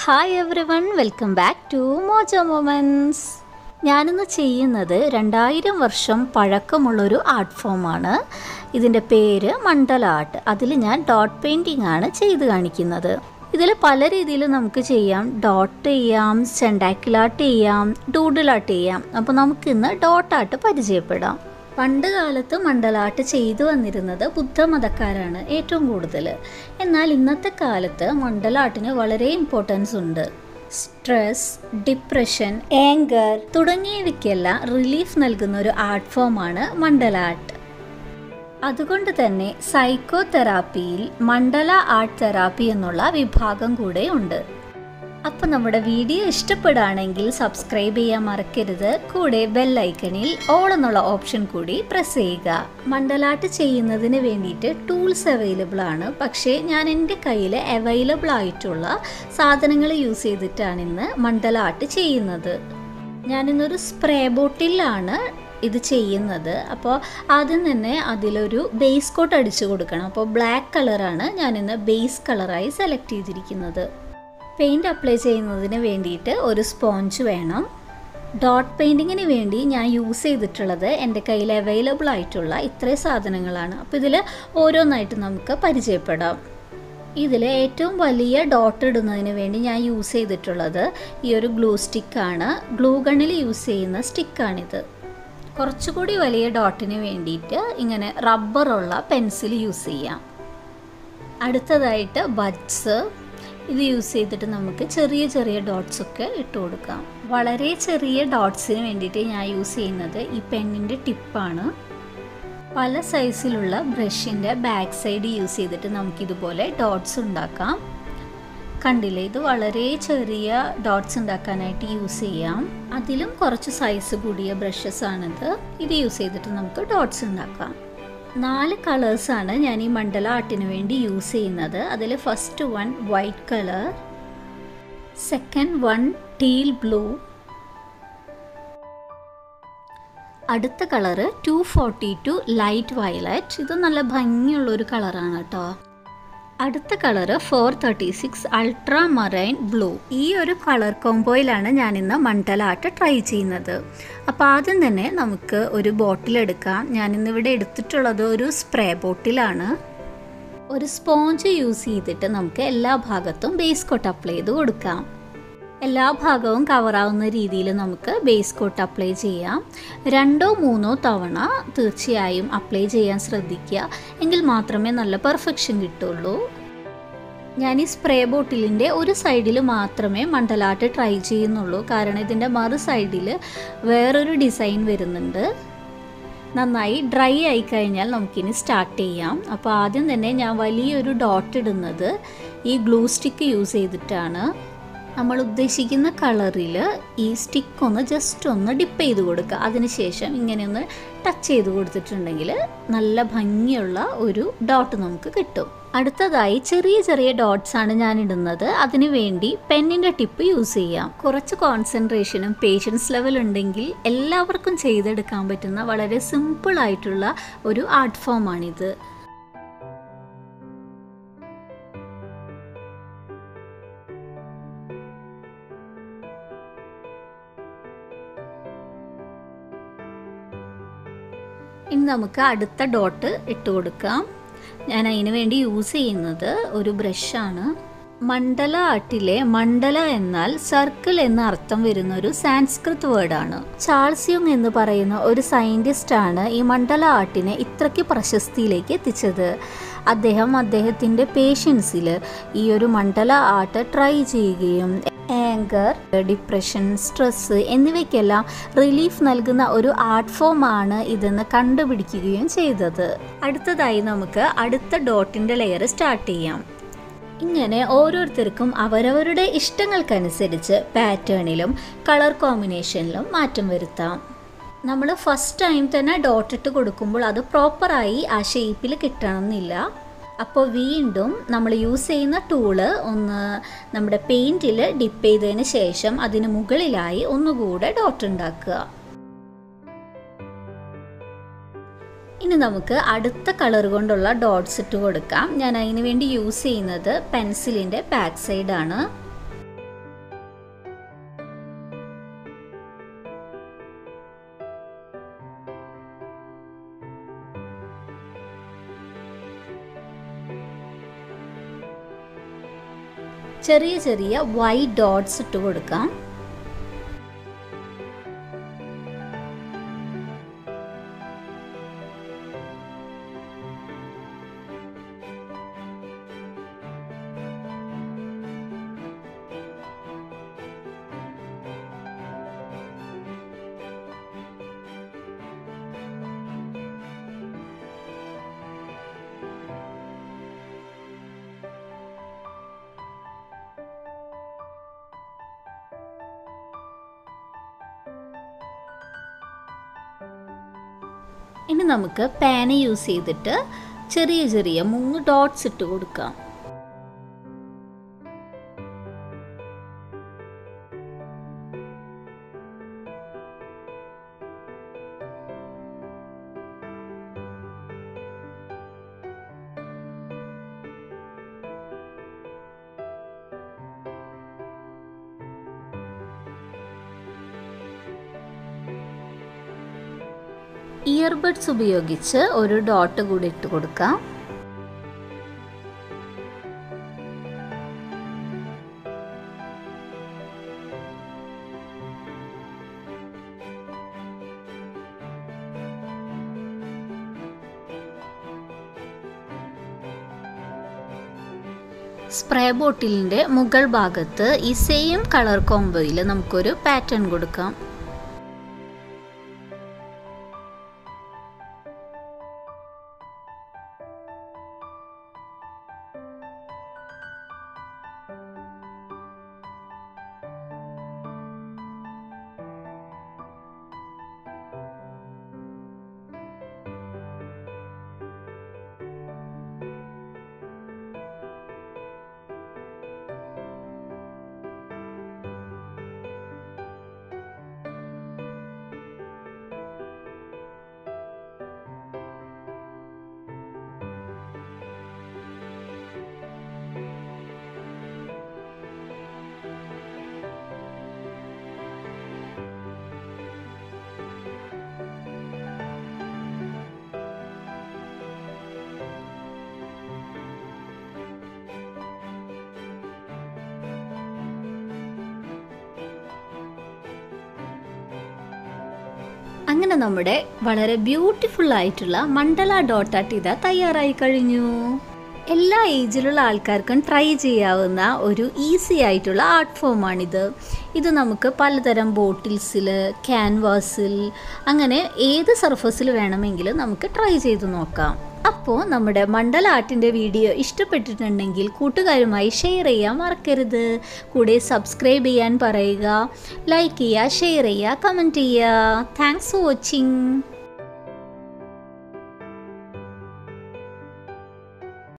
hi everyone welcome back to Mojo moments ഞാനിന്ന് ചെയ്യുന്നത് രണ്ടായിരം വർഷം പഴക്കമുള്ളൊരു ആർട്ട് ഫോമാണ് ഇതിൻ്റെ പേര് മണ്ഡല ആർട്ട് അതിൽ ഞാൻ ഡോട്ട് പെയിൻറ്റിംഗ് ആണ് ചെയ്ത് കാണിക്കുന്നത് ഇതിൽ പല രീതിയിലും നമുക്ക് ചെയ്യാം ഡോട്ട് ചെയ്യാം സെൻഡാക്കിൾ ആർട്ട് ചെയ്യാം ഡൂഡിൽ ആർട്ട് ചെയ്യാം അപ്പോൾ നമുക്കിന്ന് ഡോട്ട് ആർട്ട് പരിചയപ്പെടാം പണ്ട് കാലത്ത് മണ്ഡലാട്ട് ചെയ്തു വന്നിരുന്നത് ബുദ്ധമതക്കാരാണ് ഏറ്റവും കൂടുതൽ എന്നാൽ ഇന്നത്തെ കാലത്ത് മണ്ഡലാട്ടിന് വളരെ ഇമ്പോർട്ടൻസ് ഉണ്ട് സ്ട്രെസ് ഡിപ്രഷൻ ഏങ്കർ തുടങ്ങിയവയ്ക്കെല്ലാം റിലീഫ് നൽകുന്ന ഒരു ആർട്ട് ഫോമാണ് മണ്ഡലാട്ട് അതുകൊണ്ട് തന്നെ സൈക്കോ തെറാപ്പിയിൽ മണ്ഡല ആർട്ട് തെറാപ്പി എന്നുള്ള വിഭാഗം കൂടെ ഉണ്ട് അപ്പോൾ നമ്മുടെ വീഡിയോ ഇഷ്ടപ്പെടുകയാണെങ്കിൽ സബ്സ്ക്രൈബ് ചെയ്യാൻ മറക്കരുത് കൂടെ ബെല്ലൈക്കണിൽ ഓൾ എന്നുള്ള ഓപ്ഷൻ കൂടി പ്രസ് ചെയ്യുക മണ്ഡലാട്ട് ചെയ്യുന്നതിന് വേണ്ടിയിട്ട് ടൂൾസ് അവൈലബിൾ ആണ് പക്ഷേ ഞാൻ എൻ്റെ കയ്യിൽ അവൈലബിൾ ആയിട്ടുള്ള സാധനങ്ങൾ യൂസ് ചെയ്തിട്ടാണ് ഇന്ന് മണ്ഡലാട്ട് ചെയ്യുന്നത് ഞാനിന്നൊരു സ്പ്രേ ബോട്ടിലാണ് ഇത് ചെയ്യുന്നത് അപ്പോൾ ആദ്യം തന്നെ അതിലൊരു ബേസ് കോട്ട് അടിച്ചു കൊടുക്കണം അപ്പോൾ ബ്ലാക്ക് കളറാണ് ഞാനിന്ന് ബേസ് കളറായി സെലക്ട് ചെയ്തിരിക്കുന്നത് പെയിൻറ് അപ്ലൈ ചെയ്യുന്നതിന് വേണ്ടിയിട്ട് ഒരു സ്പോഞ്ച് വേണം ഡോട്ട് പെയിൻറ്റിങ്ങിന് വേണ്ടി ഞാൻ യൂസ് ചെയ്തിട്ടുള്ളത് എൻ്റെ കയ്യിൽ അവൈലബിൾ ആയിട്ടുള്ള ഇത്രയും സാധനങ്ങളാണ് അപ്പോൾ ഇതിൽ ഓരോന്നായിട്ട് നമുക്ക് പരിചയപ്പെടാം ഇതിൽ ഏറ്റവും വലിയ ഡോട്ട് ഇടുന്നതിന് വേണ്ടി ഞാൻ യൂസ് ചെയ്തിട്ടുള്ളത് ഈ ഒരു ഗ്ലൂ സ്റ്റിക്കാണ് ഗ്ലൂ ഗണ്ണിൽ യൂസ് ചെയ്യുന്ന സ്റ്റിക്കാണിത് കുറച്ചുകൂടി വലിയ ഡോട്ടിന് വേണ്ടിയിട്ട് ഇങ്ങനെ റബ്ബറുള്ള പെൻസിൽ യൂസ് ചെയ്യാം അടുത്തതായിട്ട് ബഡ്സ് ഇത് യൂസ് ചെയ്തിട്ട് നമുക്ക് ചെറിയ ചെറിയ ഡോട്ട്സ് ഒക്കെ ഇട്ട് കൊടുക്കാം വളരെ ചെറിയ ഡോട്ട്സിന് വേണ്ടിയിട്ട് ഞാൻ യൂസ് ചെയ്യുന്നത് ഈ പെന്നിൻ്റെ ടിപ്പാണ് പല സൈസിലുള്ള ബ്രഷിൻ്റെ ബാക്ക് സൈഡ് യൂസ് ചെയ്തിട്ട് നമുക്കിതുപോലെ ഡോട്ട്സ് ഉണ്ടാക്കാം കണ്ടില്ലേ ഇത് വളരെ ചെറിയ ഡോട്ട്സ് ഉണ്ടാക്കാനായിട്ട് യൂസ് ചെയ്യാം അതിലും കുറച്ച് സൈസ് കൂടിയ ബ്രഷസ് ആണിത് ഇത് യൂസ് ചെയ്തിട്ട് നമുക്ക് ഡോട്ട്സ് ഉണ്ടാക്കാം നാല് കളേഴ്സാണ് ഞാൻ ഈ മണ്ഡല ആർട്ടിന് വേണ്ടി യൂസ് ചെയ്യുന്നത് അതിൽ first one white colour second one teal blue അടുത്ത colour two forty two light violet ഇത് നല്ല ഭംഗിയുള്ളൊരു കളറാണ് കേട്ടോ അടുത്ത colour four thirty six ultra marine blue ഈ ഒരു കളർ കോംബോയിലാണ് ഞാനിന്ന് മണ്ഡല ആർട്ട് ട്രൈ ചെയ്യുന്നത് അപ്പോൾ ആദ്യം തന്നെ നമുക്ക് ഒരു ബോട്ടിൽ എടുക്കാം ഞാനിന്നിവിടെ എടുത്തിട്ടുള്ളത് ഒരു സ്പ്രേ ബോട്ടിലാണ് ഒരു സ്പോഞ്ച് യൂസ് ചെയ്തിട്ട് നമുക്ക് എല്ലാ ഭാഗത്തും ബേസ് കോട്ട് അപ്ലൈ ചെയ്ത് കൊടുക്കാം എല്ലാ ഭാഗവും കവറാവുന്ന രീതിയിൽ നമുക്ക് ബേസ് കോട്ട് അപ്ലൈ ചെയ്യാം രണ്ടോ മൂന്നോ തവണ തീർച്ചയായും അപ്ലൈ ചെയ്യാൻ ശ്രദ്ധിക്കുക എങ്കിൽ മാത്രമേ നല്ല പെർഫെക്ഷൻ കിട്ടുള്ളൂ ഞാൻ ഈ സ്പ്രേ ബോട്ടിലിൻ്റെ ഒരു സൈഡിൽ മാത്രമേ മണ്ഡലാട്ട് ട്രൈ ചെയ്യുന്നുള്ളൂ കാരണം ഇതിൻ്റെ മറു സൈഡിൽ വേറൊരു ഡിസൈൻ വരുന്നുണ്ട് നന്നായി ഡ്രൈ ആയി കഴിഞ്ഞാൽ നമുക്കിനി സ്റ്റാർട്ട് ചെയ്യാം അപ്പോൾ ആദ്യം തന്നെ ഞാൻ വലിയൊരു ഡോട്ട് ഇടുന്നത് ഈ ഗ്ലൂ സ്റ്റിക്ക് യൂസ് ചെയ്തിട്ടാണ് നമ്മൾ ഉദ്ദേശിക്കുന്ന കളറിൽ ഈ സ്റ്റിക്ക് ഒന്ന് ജസ്റ്റ് ഒന്ന് ഡിപ്പ് ചെയ്ത് കൊടുക്കുക അതിനുശേഷം ഇങ്ങനെ ഒന്ന് ടച്ച് ചെയ്ത് കൊടുത്തിട്ടുണ്ടെങ്കിൽ നല്ല ഭംഗിയുള്ള ഒരു ഡോട്ട് നമുക്ക് കിട്ടും അടുത്തതായി ചെറിയ ചെറിയ ഡോട്ട്സ് ആണ് ഞാൻ ഇടുന്നത് അതിനു വേണ്ടി പെന്നിൻ്റെ ടിപ്പ് യൂസ് ചെയ്യാം കുറച്ച് കോൺസെൻട്രേഷനും പേഷ്യൻസ് ലെവൽ ഉണ്ടെങ്കിൽ എല്ലാവർക്കും ചെയ്തെടുക്കാൻ പറ്റുന്ന വളരെ സിമ്പിൾ ആയിട്ടുള്ള ഒരു ആർട്ട് ഫോമാണിത് ഇനി നമുക്ക് അടുത്ത ഡോട്ട് ഇട്ട് കൊടുക്കാം ഞാൻ അതിന് വേണ്ടി യൂസ് ചെയ്യുന്നത് ഒരു ബ്രഷാണ് മണ്ഡല ആർട്ടിലെ മണ്ഡല എന്നാൽ സർക്കിൾ എന്ന അർത്ഥം വരുന്ന ഒരു സാൻസ്കൃത് വേർഡാണ് ചാൾസ് യുങ് എന്ന് പറയുന്ന ഒരു സയൻറ്റിസ്റ്റ് ആണ് ഈ മണ്ഡല ആർട്ടിനെ ഇത്രയ്ക്ക് പ്രശസ്തിയിലേക്ക് എത്തിച്ചത് അദ്ദേഹം അദ്ദേഹത്തിൻ്റെ പേഷ്യൻസിൽ ഈ ഒരു മണ്ഡല ആർട്ട് ട്രൈ ചെയ്യുകയും ആങ്കർ ഡിപ്രഷൻ സ്ട്രെസ് എന്നിവയ്ക്കെല്ലാം റിലീഫ് നൽകുന്ന ഒരു ആർട്ട് ഫോമാണ് ഇതെന്ന് കണ്ടുപിടിക്കുകയും ചെയ്തത് അടുത്തതായി നമുക്ക് അടുത്ത ഡോട്ടിൻ്റെ ലെയർ സ്റ്റാർട്ട് ചെയ്യാം ഇങ്ങനെ ഓരോരുത്തർക്കും അവരവരുടെ ഇഷ്ടങ്ങൾക്കനുസരിച്ച് പാറ്റേണിലും കളർ കോമ്പിനേഷനിലും മാറ്റം വരുത്താം നമ്മൾ ഫസ്റ്റ് ടൈം തന്നെ ഡോട്ട് ഇട്ട് കൊടുക്കുമ്പോൾ അത് പ്രോപ്പറായി ആ ഷേപ്പിൽ കിട്ടണമെന്നില്ല അപ്പോൾ വീണ്ടും നമ്മൾ യൂസ് ചെയ്യുന്ന ടൂള് ഒന്ന് നമ്മുടെ പെയിൻറ്റിൽ ഡിപ്പ് ചെയ്തതിന് ശേഷം അതിന് മുകളിലായി ഒന്നുകൂടെ ഡോട്ട് ഉണ്ടാക്കുക ഇനി നമുക്ക് അടുത്ത കളർ കൊണ്ടുള്ള ഡോട്ട്സ് ഇട്ട് കൊടുക്കാം ഞാൻ അതിന് വേണ്ടി യൂസ് ചെയ്യുന്നത് പെൻസിലിൻ്റെ ബാക്ക് സൈഡാണ് ചെറിയ ചെറിയ വൈറ്റ് ഡോട്ട്സ് ഇട്ട് കൊടുക്കാം ഇനി നമുക്ക് പാന് യൂസ് ചെയ്തിട്ട് ചെറിയ ചെറിയ മൂന്ന് ഡോട്ട്സ് ഇട്ട് കൊടുക്കാം ഇയർബഡ്സ് ഉപയോഗിച്ച് ഒരു ഡോട്ട് കൂടി ഇട്ട് കൊടുക്കാം സ്പ്രേ ബോട്ടിലിൻ്റെ മുകൾ ഭാഗത്ത് ഈ സെയിം കളർ കോംബോയിൽ നമുക്കൊരു പാറ്റേൺ കൊടുക്കാം അങ്ങനെ നമ്മുടെ വളരെ ബ്യൂട്ടിഫുൾ ആയിട്ടുള്ള മണ്ഡല ഡോട്ടാട്ട് ഇതാ തയ്യാറായി കഴിഞ്ഞു എല്ലാ ഏജിലുള്ള ആൾക്കാർക്കും ട്രൈ ചെയ്യാവുന്ന ഒരു ഈസി ആയിട്ടുള്ള ആർട്ട് ഫോമാണിത് ഇത് നമുക്ക് പലതരം ബോട്ടിൽസിൽ ക്യാൻവാസിൽ അങ്ങനെ ഏത് സർഫസിൽ വേണമെങ്കിലും നമുക്ക് ട്രൈ ചെയ്ത് നോക്കാം അപ്പോൾ നമ്മുടെ മണ്ഡല ആർട്ടിൻ്റെ വീഡിയോ ഇഷ്ടപ്പെട്ടിട്ടുണ്ടെങ്കിൽ കൂട്ടുകാരുമായി ഷെയർ ചെയ്യാൻ മറക്കരുത് കൂടെ സബ്സ്ക്രൈബ് ചെയ്യാൻ പറയുക ലൈക്ക് ചെയ്യുക ഷെയർ ചെയ്യുക കമൻറ്റ് ചെയ്യുക താങ്ക്സ് ഫോർ വാച്ചിങ്